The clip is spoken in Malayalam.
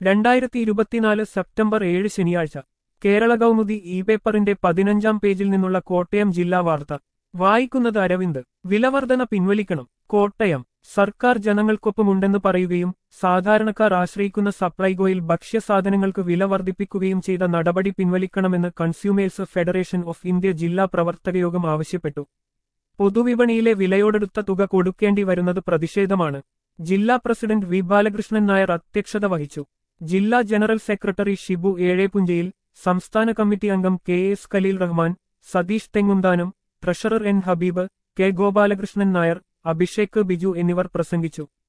രണ്ടായിരത്തി ഇരുപത്തിനാല് സെപ്റ്റംബർ ഏഴ് ശനിയാഴ്ച കേരള കൗമുദി ഇ പേപ്പറിന്റെ പതിനഞ്ചാം പേജിൽ നിന്നുള്ള കോട്ടയം ജില്ലാ വാർത്ത വായിക്കുന്നത് അരവിന്ദ് വിലവർധന പിൻവലിക്കണം കോട്ടയം സർക്കാർ ജനങ്ങൾക്കൊപ്പമുണ്ടെന്ന് പറയുകയും സാധാരണക്കാർ ആശ്രയിക്കുന്ന സപ്ലൈകോയിൽ ഭക്ഷ്യസാധനങ്ങൾക്ക് വില വർദ്ധിപ്പിക്കുകയും ചെയ്ത നടപടി പിൻവലിക്കണമെന്ന് കൺസ്യൂമേഴ്സ് ഫെഡറേഷൻ ഓഫ് ഇന്ത്യ ജില്ലാ പ്രവർത്തകയോഗം ആവശ്യപ്പെട്ടു പൊതുവിപണിയിലെ വിലയോടെടുത്ത തുക കൊടുക്കേണ്ടി വരുന്നത് പ്രതിഷേധമാണ് ജില്ലാ പ്രസിഡന്റ് വി ബാലകൃഷ്ണൻ നായർ അധ്യക്ഷത വഹിച്ചു ജില്ലാ ജനറൽ സെക്രട്ടറി ഷിബു ഏഴേപുഞ്ചയിൽ സംസ്ഥാന കമ്മിറ്റി അംഗം K S Khaleel Rahman Satheesh Thengumthanam treasurer N Habeeb K Gopalakrishnan Nair Abhishek Biju എന്നിവർ പ്രസംഗിച്ചു